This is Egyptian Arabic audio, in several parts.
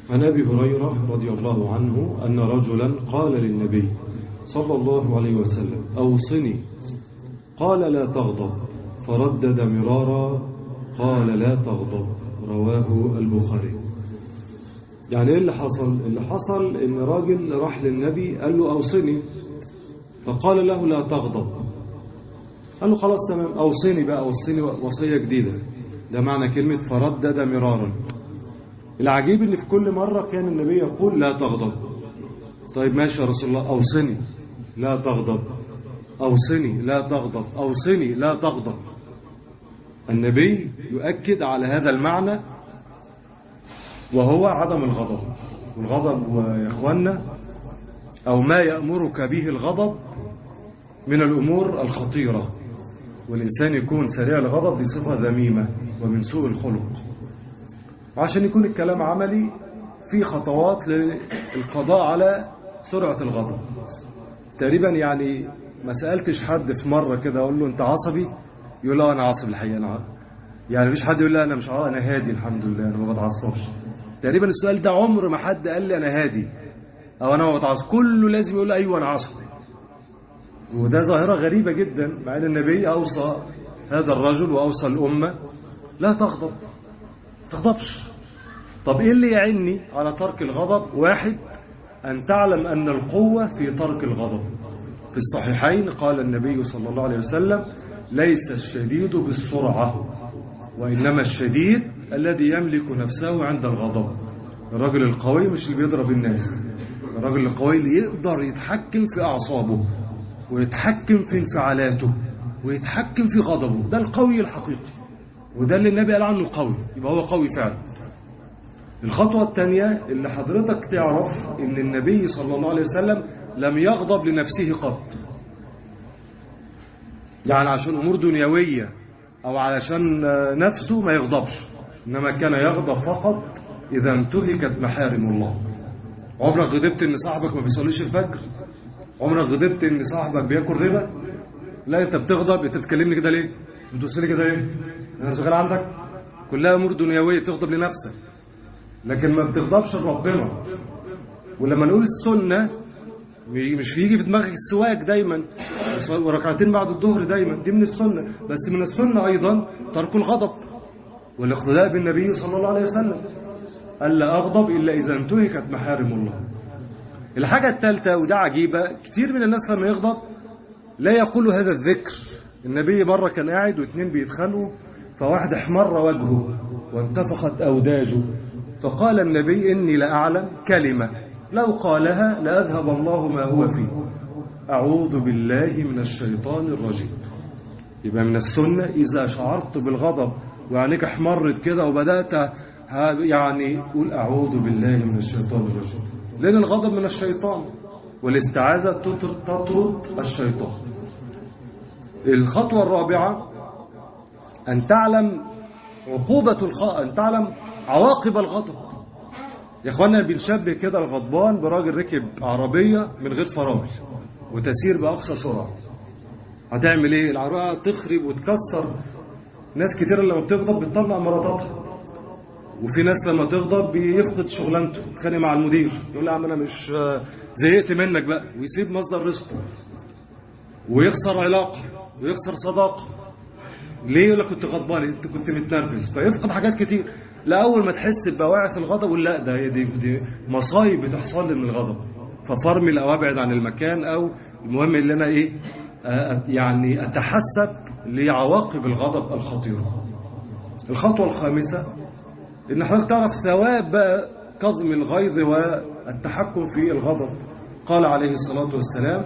عن أبي هريرة رضي الله عنه أن رجلا قال للنبي صلى الله عليه وسلم أوصني قال لا تغضب فردد مرارا قال لا تغضب رواه البخاري يعني ايه اللي حصل اللي حصل ان راجل راح للنبي قال له اوصني فقال له لا تغضب قال له خلاص تمام اوصني بقى اوصني وصية جديدة ده معنى كلمة فردد مرارا العجيب ان في كل مرة كان النبي يقول لا تغضب طيب ماشي يا رسول الله اوصني لا تغضب اوصني لا تغضب اوصني لا تغضب النبي يؤكد على هذا المعنى وهو عدم الغضب والغضب يا اخوانا او ما يأمرك به الغضب من الامور الخطيرة والانسان يكون سريع الغضب دي صفة ذميمة ومن سوء الخلق وعشان يكون الكلام عملي في خطوات للقضاء على سرعة الغضب تقريبا يعني ما سألتش حد في مرة كده اقول له انت عصبي يقول لا انا عصبي الحقيقة انا يعني مفيش حد يقول لا انا مش عصبي انا هادي الحمد لله انا ما بتعصبش تقريبا السؤال ده عمر ما حد قال لي انا هادي او انا ما بتعصب كله لازم يقول ايوه انا عصبي وده ظاهرة غريبة جدا مع ان النبي اوصى هذا الرجل واوصى الامة لا تغضب تغضبش طب ايه اللي يعني على ترك الغضب واحد ان تعلم ان القوة في ترك الغضب في الصحيحين قال النبي صلى الله عليه وسلم ليس الشديد بالسرعة وإنما الشديد الذي يملك نفسه عند الغضب الرجل القوي مش اللي بيضرب الناس الرجل القوي اللي يقدر يتحكم في أعصابه ويتحكم في انفعالاته ويتحكم في غضبه ده القوي الحقيقي وده اللي النبي قال عنه قوي يبقى هو قوي فعلا الخطوة الثانية اللي حضرتك تعرف ان النبي صلى الله عليه وسلم لم يغضب لنفسه قط يعني عشان امور دنيوية او علشان نفسه ما يغضبش انما كان يغضب فقط اذا انتهكت محارم الله عمرك غضبت ان صاحبك ما بيصليش الفجر عمرك غضبت ان صاحبك بياكل ربا لا انت بتغضب انت بتكلمني كده ليه بتبص لي كده ايه انا شغال عندك كلها امور دنيويه تغضب لنفسك لكن ما بتغضبش لربنا ولما نقول السنه مش بيجي في دماغك السواك دايما وركعتين بعد الظهر دايما دي من السنه بس من السنه ايضا ترك الغضب والاقتداء بالنبي صلى الله عليه وسلم الا اغضب الا اذا انتهكت محارم الله الحاجه الثالثه وده عجيبه كتير من الناس لما يغضب لا يقول هذا الذكر النبي مرة كان قاعد واثنين بيتخانقوا فواحد احمر وجهه وانتفخت أوداجه فقال النبي إني لأعلم كلمة لو قالها لأذهب الله ما هو فيه أعوذ بالله من الشيطان الرجيم يبقى من السنة إذا شعرت بالغضب وعينيك احمرت كده وبدأت يعني قول أعوذ بالله من الشيطان الرجيم لأن الغضب من الشيطان والاستعاذة تطرد الشيطان الخطوة الرابعة أن تعلم عقوبة الخاء أن تعلم عواقب الغضب يا اخوانا بنشبه كده الغضبان براجل ركب عربية من غير فرامل وتسير بأقصى سرعة هتعمل ايه العربية تخرب وتكسر ناس كتير لما بتغضب بتطلع مراتاتها وفي ناس لما تغضب بيفقد شغلانته يتخانق مع المدير يقول له يا عم انا مش زهقت منك بقى ويسيب مصدر رزقه ويخسر علاقه ويخسر صداقه ليه يقول لك كنت غضبان انت كنت متنرفز فيفقد حاجات كتير لا اول ما تحس بواعث الغضب ولا لا ده دي, دي مصايب بتحصل لي من الغضب ففرمل او ابعد عن المكان او المهم اللي انا ايه يعني اتحسب لعواقب الغضب الخطيره الخطوه الخامسه ان حضرتك تعرف ثواب بقى كظم الغيظ والتحكم في الغضب قال عليه الصلاة والسلام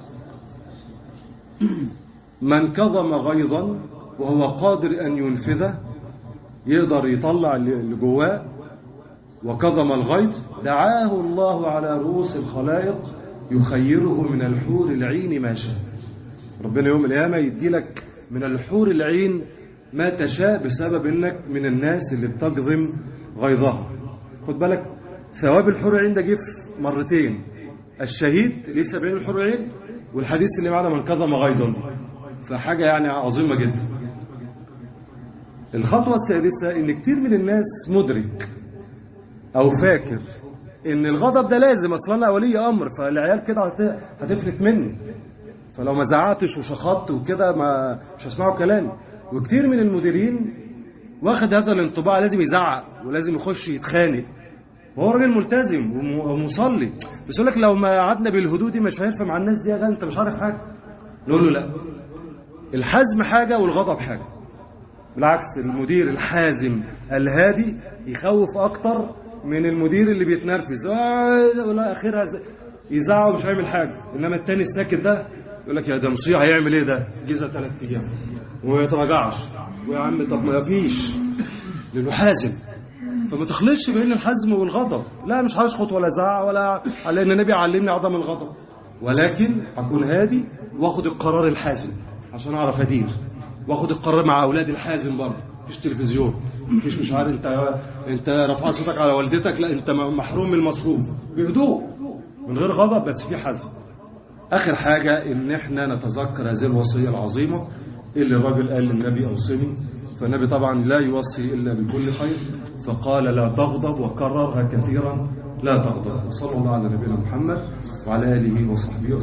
من كظم غيظا وهو قادر أن ينفذه يقدر يطلع اللي جواه وكظم الغيظ دعاه الله على رؤوس الخلائق يخيره من الحور العين ما شاء ربنا يوم القيامة يدي لك من الحور العين ما تشاء بسبب انك من الناس اللي بتجظم غيظها خد بالك ثواب الحور العين ده جه مرتين الشهيد ليه 70 الحور العين والحديث اللي معنا من كظم غيظا فحاجة يعني عظيمة جدا الخطوة السادسة ان كتير من الناس مدرك او فاكر ان الغضب ده لازم اصلا انا ولي امر فالعيال كده هت- هتفلت مني فلو ما زعقتش وشخطت وكده ما مش هسمعوا كلامي وكتير من المديرين واخد هذا الانطباع لازم يزعق ولازم يخش يتخانق وهو راجل ملتزم وم- ومصلي بس يقول لك لو ما قعدنا بالهدوء دي مش هينفع مع الناس دي يا جدع انت مش عارف حاجه نقول له لا الحزم حاجه والغضب حاجه بالعكس المدير الحازم الهادي يخوف اكتر من المدير اللي بيتنرفز آه، ولا اخرها ز- يزعق ومش هيعمل حاجه انما التاني الساكت ده يقول لك يا ده مصيع هيعمل ايه ده جيزه ثلاث ايام وما يتراجعش ويا عم طب ما فيش لانه حازم فما تخلطش بين الحزم والغضب لا مش هشخط ولا زعق ولا لان النبي علمني عدم الغضب ولكن هكون هادي واخد القرار الحازم عشان اعرف ادير واخد القرار مع اولادي الحازم برضه مفيش تلفزيون مفيش مش عارف انت انت رفعت صوتك على والدتك لا انت محروم من المصروف بهدوء من غير غضب بس في حزم اخر حاجه ان احنا نتذكر هذه الوصيه العظيمه اللي الراجل قال للنبي اوصني فالنبي طبعا لا يوصي الا بكل خير فقال لا تغضب وكررها كثيرا لا تغضب وصلى الله على نبينا محمد وعلى اله وصحبه وسلم